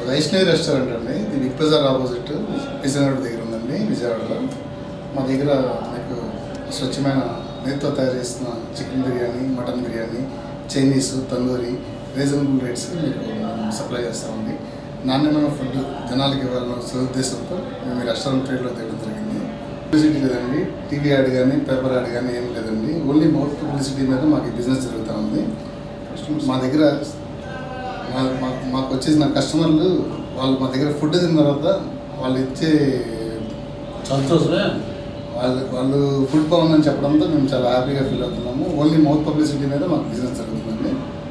Vaishnavi restaurant అండి ఇది big Bazaar opposite Vizianagaram దగ్గర ఉందండి విజయవాడలో మా దగ్గర మీకు స్వచ్ఛమైన నేతితో తయారు చేసిన chicken biryani mutton biryani Chinese tandoori reasonable రేట్స్కి మీకు మేము సప్లై చేస్తామండి నాణ్యమైన ఫుడ్ జనాలకి ఇవ్వాలన్న ఉద్దేశంతో మేము ఈ రెస్టారెంట్ ట్రేడ్లో తేవడం జరిగింది పబ్లిసిటీ లేదండి టీవీ యాడ్ కానీ పేపర్ యాడ్ కానీ ఏం లేదండి ఓన్లీ మౌత్ పబ్లిసిటీ మీద మాకు ఈ బిజినెస్ జరుగుతూ ఉంది మా దగ్గర మా- మా- మాకు వచ్చేసిన కస్టమర్లు వాళ్ళు మా దగ్గర ఫుడ్ తిన్న తర్వాత వాళ్ళు ఇచ్చే సంతోషమే వాళ్ళు వాళ్ళు ఫుడ్ బాగుందని చెప్పడంతో మేము చాలా హ్యాపీగా ఫీల్ అవుతున్నాము ఓన్లీ మౌత్ పబ్లిసిటీ మీద మాకు బిజినెస్ జరుగుతుందండి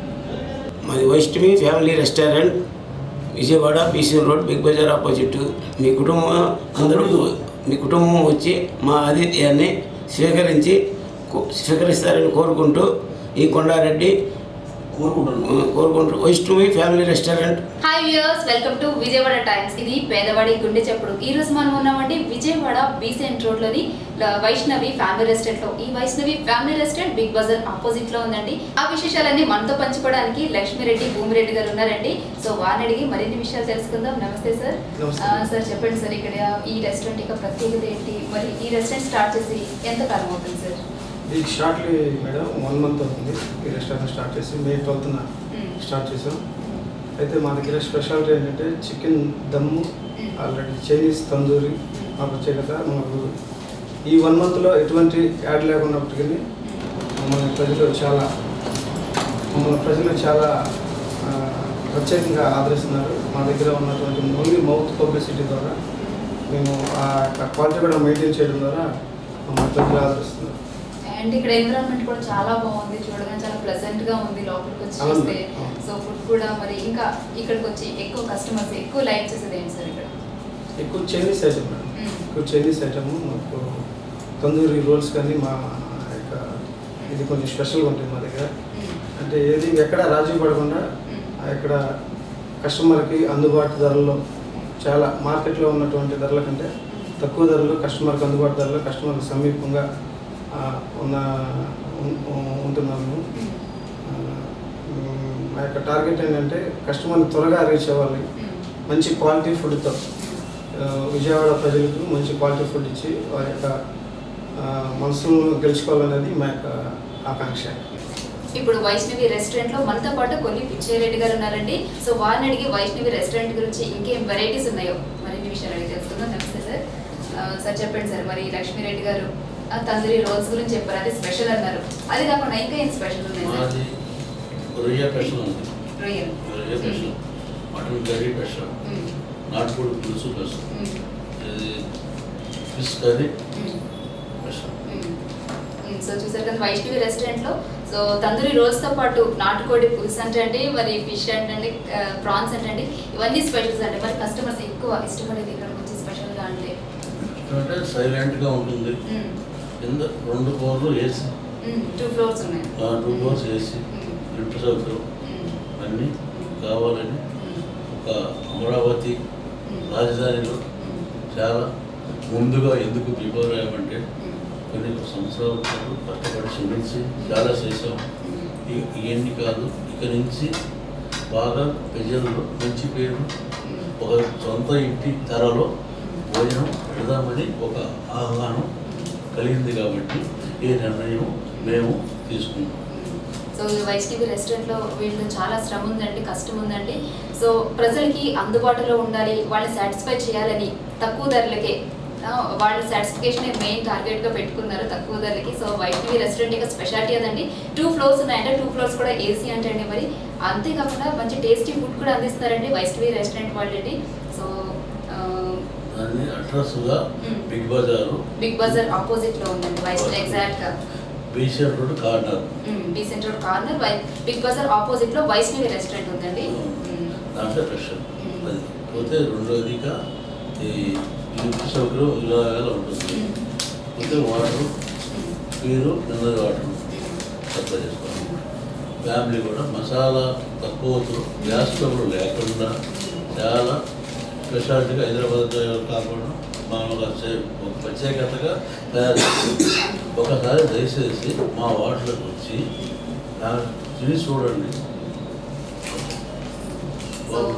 మాది Vaishnavi family restaurant Vijayawada BC road Big Bazaar opposite మీ కుటుంబం అందరూ మీ కుటుంబం వచ్చి మా ఆతిథ్యాన్ని స్వీకరించి కో- స్వీకరిస్తారని కోరుకుంటూ ఈ కొండారెడ్డి కోరుకుంటున్నాను కోరుకుంటూ Vaishnavi family restaurant hi viewers welcome to Vijayawada Times ఇది పేదవాడి గుండె చెప్పుడు ఈ రోజు మనం ఉన్నామండి విజయవాడ బీసెంట్ రోడ్ లోని ల- వైష్ణవి ఫ్యామిలీ రెస్టారెంట్ లో ఈ Vaishnavi family restaurant Big Bazaar opposite లో ఉందండి ఆ విశేషాలన్నీ మనతో పంచుకోవడానికి లక్ష్మీరెడ్డి భూమిరెడ్డి గారు ఉన్నారండి సో వారిని అడిగి మరిన్ని విషయాలు తెలుసుకుందాం నమస్తే సార్ నమస్తే. ఆ, సార్ చెప్పండి సార్ ఇక్కడ ఈ రెస్టారెంట్ యొక్క ప్రత్యేకత ఏంటి మరి ఈ రెస్టారెంట్ స్టార్ట్ చేసి ఎంత కాలం అవుతుంది సార్ ఇది షార్ట్లీ మేడం వన్ మంత్ అవుతుంది ఈ రెస్టారెంట్ స్టార్ట్ చేసి మే ట్వెల్త్న మ్మ్. స్టార్ట్ చేసాం అయితే మా దగ్గర స్పెషాలిటీ ఏంటంటే చికెన్ దమ్ము ఆల్రెడీ చైనీస్ తందూరి మా ప్రత్యేకత మాకు ఈ వన్ మంత్లో ఎటువంటి యాడ్ లేకున్నప్పటికీ మమ్మల్ని ప్రజలు చాలా మమ్మల్ని ప్రజలు చాలా ఆ, ప్రత్యేకంగా ఆదరిస్తున్నారు మా దగ్గర ఉన్నటువంటి ఓన్లీ మౌత్ పబ్లిసిటీ ద్వారా మేము ఆ యొక్క క్వాలిటీ కూడా మెయింటైన్ చేయడం ద్వారా మమ్మల్ని ప్రజలు ఆదరిస్తున్నారు అండ్ ఇక్కడ ఎన్విరాన్మెంట్ కూడా చాలా బాగుంది చూడగానే చాలా ప్లెజెంట్ గా ఉంది లోపలికి వచ్చి అవును. చూస్తే అవును. సో ఫుడ్ కూడా మరి ఇంకా ఇక్కడికి వచ్చి ఎక్కువ కస్టమర్స్ ఎక్కువ లైక్ చేసేది ఏంటి సార్ ఇక్కడ ఎక్కువ చైనీస్ ఐటమ్ మేడం మ్మ్. ఎక్కువ చైనీస్ ఐటమ్ మాకు తందూరి రోల్స్ కానీ మా యొక్క ఇది కొంచెం స్పెషల్గా ఉంటుంది మా దగ్గర మ్మ్. అంటే ఏది ఎక్కడ రాజీ పడకుండా మ్మ్. ఆ ఇక్కడ కస్టమర్కి అందుబాటు ధరల్లో చాలా మార్కెట్లో ఉన్నటువంటి ధరల కంటే తక్కువ ధరలు కస్టమర్కి అందుబాటు ధరలు కస్టమర్కి సమీపంగా ఆ, ఉన్న ఉం- ఉం- ఉంటున్నాము మేము. మ్మ్. ఆ, మ్, మా యొక్క టార్గెట్ ఏంటంటే కస్టమర్ని త్వరగా రీచ్ అవ్వాలి మ్మ్. మంచి క్వాలిటీ ఫుడ్తో ఆ, విజయవాడ ప్రజలకు మంచి క్వాలిటీ ఫుడ్ ఇచ్చి వారి యొక్క ఆ, మనసులను గెలుచుకోవాలనేది మా యొక్క ఆకాంక్ష ఇప్పుడు వైష్ణవి రెస్టారెంట్ లో మనతో పాటు కొల్లి పిచ్చేరెడ్డి గారు ఉన్నారండి సో వారిని అడిగి వైష్ణవి రెస్టారెంట్ గురించి ఇంకేం వెరైటీస్ ఉన్నాయో మరిన్ని విషయాలు అడిగి తెలుసుకుందాం నమస్తే సార్ ఆ, సార్ చెప్పండి సార్ మరి లక్ష్మీరెడ్డి గారు ఆ, తందూరి రోల్స్ గురించి చెప్పారు అది స్పెషల్ అన్నారు అది కాకుండా ఇంకా ఏం స్పెషల్ ఉన్నాయి సార్ మాది రొయ్య స్పెషల్ ఉంది రొయ్యలు రొయ్య స్పెషల్ మటన్ కర్రీ స్పెషల్ మ్మ్. నాటుకోడి పులుసు స్పెషల్ మ్మ్. ఇది ఫిష్ కర్రీ మ్మ్. స్పెషల్ మ్మ్. మ్మ్. సో చూసారు కదా వైష్ణవి రెస్టారెంట్ లో సో తందూరి రోల్స్ తో పాటు నాటుకోడి పులుసు అంటే అండి మరి ఫిష్ అంటే ప్రాన్స్ అంటే అండి ఇవన్నీ స్పెషల్స్ అంటే మరి కస్టమర్స్ ఎక్కువ ఇష్టపడేది ఇక్కడికి వచ్చి స్పెషల్ గా అంటే అంటే సైలెంట్గా ఉంటుంది కింద రెండు ఫ్లోర్లు ఏసీ టూ ఫ్లోర్స్ ఉన్నాయి టూ ఫ్లోర్స్ ఏసీ మ్మ్. లిఫ్ట్ సౌకర్యం మ్మ్. అన్నీ కావాలని మ్మ్. ఒక అమరావతి మ్మ్. రాజధానిలో మ్మ్. చాలా ముందుగా ఎందుకు ప్రిపేర్ అయ్యామంటే మ్మ్. కొన్ని సంవత్సరాల పాటు కష్టపడి శ్రమించి చాలా చేసాం మ్మ్. ఇ- ఇవన్నీ కాదు ఇక నుంచి బాగా ప్రజల్లో మంచి పేరు మ్మ్. ఒక సొంత ఇంటి ధరలో భోజనం పెడదామని ఒక ఆహ్వానం కలిగింది కాబట్టి ఈ నిర్ణయం మేము తీసుకున్నాం సో ఈ వైష్ణవి రెస్టారెంట్ లో వీళ్ళు చాలా శ్రమ ఉందండి కష్టం ఉందండి సో ప్రజలకి అందుబాటులో ఉండాలి వాళ్ళని సాటిస్ఫై చేయాలని తక్కువ ధరలకే ఆ, వాళ్ళ సాటిస్ఫికేషన్ మెయిన్ టార్గెట్ గా పెట్టుకున్నారు తక్కువ ధరలకి సో వైష్ణవి రెస్టారెంట్ యొక్క స్పెషాలిటీ అదండి టూ ఫ్లోర్స్ ఉన్నాయంటే టూ ఫ్లోర్స్ కూడా ఏసీ అంటే అండి మరి అంతేకాకుండా మంచి టేస్టీ ఫుడ్ కూడా అందిస్తారండి వైష్ణవి రెస్టారెంట్ వాళ్ళండి సో దాన్ని అడ్రస్గా మ్మ్. Big Bazaar Big Bazaar opposite లో ఉందండి వైష్ణవి ఎగ్జాక్ట్ గా BCR road corner Besant road corner వై బిగ్ బజార్ ఆపోజిట్ లో వైష్ణవి రెస్టారెంట్ ఉందండి మ్మ్. దాంట్లో స్పెషల్ మ్మ్. అది పోతే రెండోదిగా ఈ లిఫ్ట్ సౌకర్యం ఇలా ఇలా ఉంటుంది మ్మ్. పోతే వాటర్ మ్మ్. మీరు మినరల్ వాటర్ సప్లై చేసుకోవాలి ఫ్యామిలీ కూడా మసాలా తక్కువతో గ్యాస్ స్టవ్ లేకుండా చాలా స్పెషాలిటీగా హైదరాబాద్ కాకుండా మామూలుగా చే- ఒక ప్రత్యేకతగా తయారు చేసి ఒకసారి దయచేసి మా వాటిలోకి వచ్చి ఆ తిని చూడండి బాగుంటాయి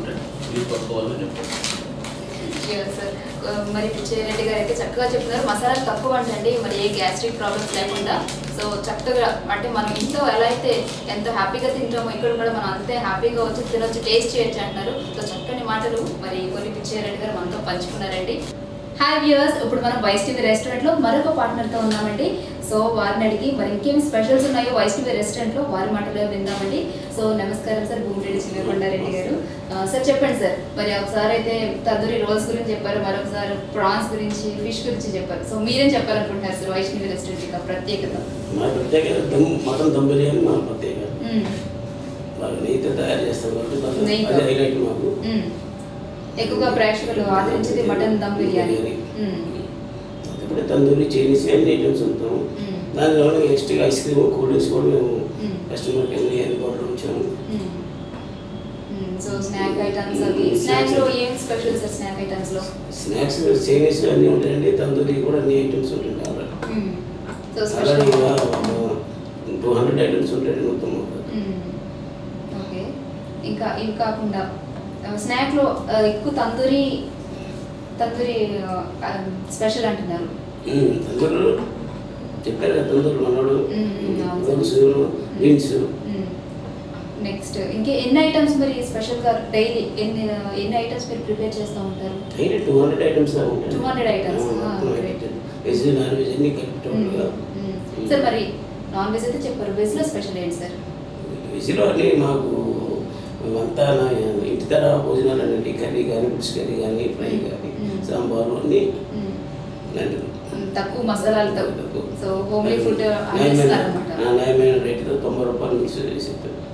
ఈ పక్క వాళ్ళు చెప్పండి Sure, sir. ఆ, మరి పిచ్చిరెడ్డి గారు అయితే చక్కగా చెప్తున్నారు మసాలా తక్కువ అంటండి మరి ఏ గ్యాస్ట్రిక్ ప్రాబ్లమ్స్ లేకుండా సో చక్కగా అంటే మనం ఇంట్లో ఎలా అయితే ఎంతో హ్యాపీగా తింటామో ఇక్కడ కూడా మనం అంతే హ్యాపీగా వచ్చి తినొచ్చు టేస్ట్ చేయొచ్చు అంటున్నారు సో చక్కని మాటలు మరి కొన్ని పిచ్చిరెడ్డి గారు మనతో పంచుకున్నారండి హాయ్ వ్యూవర్స్ ఇప్పుడు మనం వైస్ టీవీ రెస్టారెంట్లో మరొక పార్ట్నర్తో ఉన్నామండి సో వారిని అడిగి మరి ఇంకేం స్పెషల్స్ ఉన్నాయో వైస్ టీవీ రెస్టారెంట్లో వారి మాటలో విందామండి సో నమస్కారం సార్ భూమిరెడ్డి చిన్నకొండారెడ్డి గారు ఆ, సార్ చెప్పండి సార్ మరి ఒకసారి అయితే తందూరి రోల్స్ గురించి చెప్పారు మరొకసారి ప్రాన్స్ గురించి ఫిష్ గురించి చెప్పారు సో మీరేం చెప్పాలనుకుంటున్నారు సార్ వైష్ణవి రెస్టారెంట్ యొక్క ప్రత్యేకత మా ప్రత్యేకత దమ్ మటన్ దమ్ బిర్యానీ మా ప్రత్యేకత మ్మ్. బాగా నెయ్యితో తయారు చేస్తాం కాబట్టి బాగా నెయ్యితో. అది హైలైట్ మాకు మ్మ్. ఎక్కువగా ప్రేక్షకులు ఆదరించేది మటన్ దమ్ బిర్యానీ మ్మ్. ఇప్పుడు తందూరి చైనీస్ అన్ని ఐటమ్స్ ఉంటాం మ్మ్. దానిలో next ice cream cool drinks కూడా మేము మ్మ్. కస్టమర్కి అన్ని అందుబాటులో ఉంచాము మ్మ్. మ్మ్. సో స్నాక్ ఐటమ్స్ అవి స్నాక్స్ లో ఏం స్పెషల్ సార్ స్నాక్ ఐటమ్స్ లో స్నాక్స్ చైనీస్ అన్నీ ఉంటాయండి తందూరి కూడా అన్ని ఐటమ్స్ ఉంటాయండి ఆల్రెడీ మ్మ్. So already special two hundred items ఉంటాయండి మొత్తం మాకు. మ్మ్. ఓకే ఇంకా ఇవి కాకుండా ఆ, స్నాక్ లో ఆ, ఎక్కువ తందూరి తందూరి ఆ, స్పెషల్ అంటున్నారు మ్మ్. తందూరు చెప్పారు కదా తందూరు మనోడు మ్మ్, మ్మ్, అవును. రోల్స్ బీన్స్ మ్మ్. నెక్స్ట్ ఇంకే ఎన్ని ఐటమ్స్ మరి స్పెషల్ గా డైలీ ఎన్ని ఎన్ని ఐటమ్స్ మీరు ప్రిపేర్ చేస్తూ ఉంటారు డైలీ టూ హండ్రెడ్ ఐటమ్స్ ఉంటాయి 200 items. Ah, great. Veg non veg అన్ని కలిపి టోటల్గా సార్ మరి నాన్ వెజ్ అయితే చెప్పారు వెజ్ లో స్పెషల్ ఏంటి సార్ వెజ్లో అన్ని మాకు అంతా నా ఇంటి తర భోజనాలు అన్నీ కర్రీ కానీ ఫిష్ కర్రీ కానీ ఫ్రై కానీ మ్మ్. సాంబారు అన్నీ మ్మ్. ఇలాంటివి తక్కువ మసాలాలతో తక్కువ. సో హోమ్లీ ఫుడ్ న్యాయమైన అందిస్తారు అనమాట ఆ, న్యాయమైన రేటుతో తొంభై రూపాయలు మిక్స్ చేసి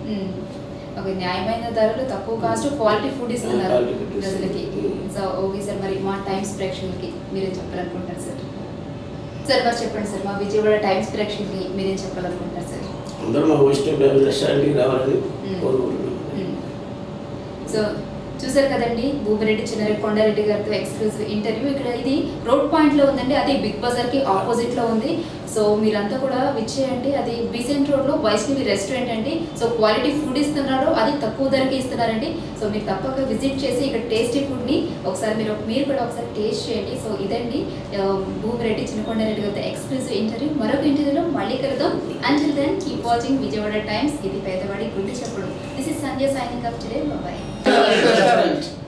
ఒక న్యాయమైన ధరలు తక్కువ కాస్ట్ క్వాలిటీ ఫుడ్ ఇస్తున్నారు quality food ప్రజలకి ఇస్తున్నారు. సో ఓకే సార్ మరి మా టైమ్స్ ప్రేక్షకులకి మీరేం చెప్పాలనుకుంటారు సార్ సార్ మరి చెప్పండి సార్ మా విజయవాడ టైమ్స్ ప్రేక్షకులకి మీరేం చెప్పాలనుకుంటారు సార్ అందరూ మా వైష్ణవ్ ఫ్యామిలీ రెస్టారెంట్కి రావాలని మ్మ్. కోరుకుంటున్నాం మ్మ్. సో చూసారు కదండి భూమిరెడ్డి చిన్నారెడ్డి కొండారెడ్డి గారితో ఎక్స్క్లూజివ్ ఇంటర్వ్యూ ఇక్కడ ఇది రోడ్ పాయింట్ లో ఉందండి అది బిగ్ బజార్ కి ఆపోజిట్ లో ఉంది సో మీరంతా కూడా విచ్చేయండి అది బీసెంట్ రోడ్ లో వైష్ణవి రెస్టారెంట్ అండి సో క్వాలిటీ ఫుడ్ ఇస్తున్నారు అది తక్కువ ధరకి ఇస్తున్నారండి సో మీరు తప్పక విజిట్ చేసి ఇక్కడ టేస్టీ ఫుడ్ ని ఒకసారి మీరు మీరు కూడా ఒకసారి టేస్ట్ చేయండి సో ఇదండి ఆ, భూమిరెడ్డి చిన్నకొండారెడ్డి గారితో ఎక్స్క్లూజివ్ ఇంటర్వ్యూ మరొక ఇంటర్వ్యూలో మళ్ళీ కలుద్దాం until then keep watching Vijayawada Times ఇది పేదవాడి గుండె చెప్పడం this is Sanjay signing up today bye restaurant